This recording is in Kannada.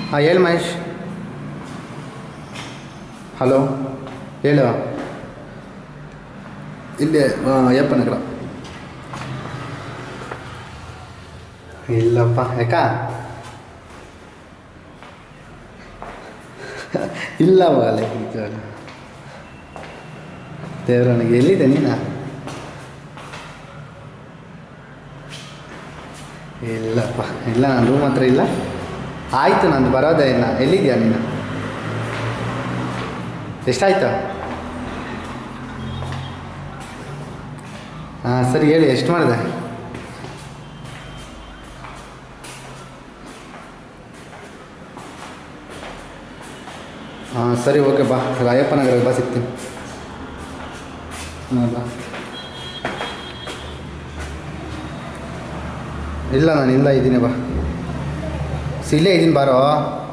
ಹಾಂ ಹೇಳು ಮಹೇಶ್ ಹಲೋ ಹೇಳು ಇಲ್ಲಿ ಅಯ್ಯಪ್ಪ ನಗರ ಇಲ್ಲಪ್ಪ ಯಾಕ ಇಲ್ಲ ಬಾಲೆ ದೇವರನಿಗೆ ಎಲ್ಲಿದೆ ನೀನು ಇಲ್ಲಪ್ಪ ಇಲ್ಲ ನಾನು ರೂಮ್ ಹತ್ರ ಇಲ್ಲ ಆಯಿತು ನಂದು ಬರೋದೇ ಇಲ್ಲ ಎಲ್ಲಿದ್ಯಾ ನೀನು ಎಷ್ಟಾಯ್ತು ಹಾಂ ಸರಿ ಹೇಳಿ ಎಷ್ಟು ಮಾಡಿದೆ ಹಾಂ ಸರಿ ಓಕೆ ಬಾ ರಾಯಪ್ಪ ನಗರ ಬಾ ಸಿಗ್ತೀನಿ ಹಾಂ ಬಾ ಇಲ್ಲ ನಾನು ಇಲ್ಲ ಇದ್ದೀನಿ ಬಾ ಸಿ ಇಲ್ಲೇ ಇದ್ದೀನಿ ಬಾರೋ